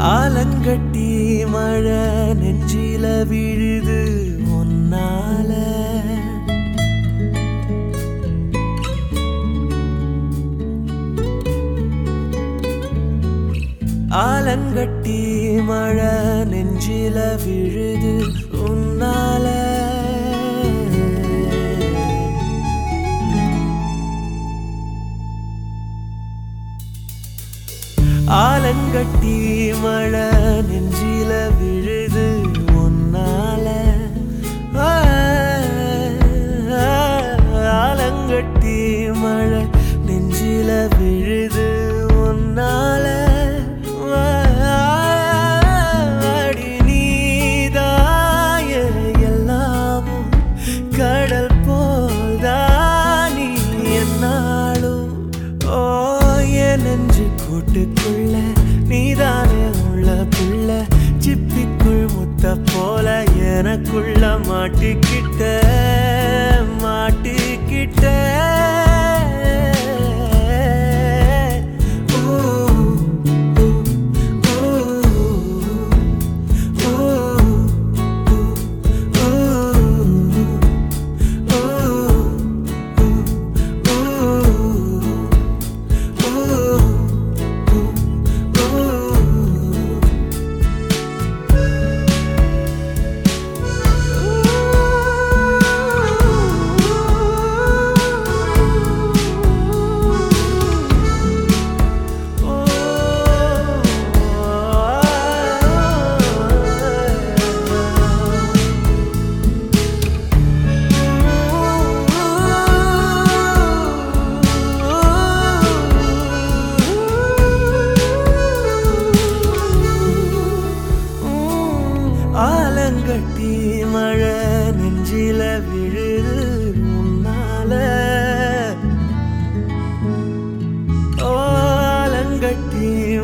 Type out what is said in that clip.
ஆலங்கட்டி மழை நெஞ்சில விழுது ஒன்னால ஆலங்கட்டி மழை நெஞ்சில விழுது உன்னால ஆலங்கட்டி மழை நெஞ்சில விழுது ஒன்னால ஆ, ஆலங்கட்டி மழை நெஞ்சில விழுது ஒன்னால அடி நீதாய எல்லாமும் கடல் போல்தானி என்னாலும் ஓ என் நெஞ்சு கூட்டுக்குள்ள நீதானே உள்ள புள்ள சிப்பிக்குள் முத்த போல எனக்குள்ள மாட்டிக்கிட்ட மாட்டிக்கிட்ட ஊ, ஊ, ஊ, ஊ, ஊ, ஆலங்கட்டி மழை நெஞ்சில விழுது முன்னால ஆலங்கட்டி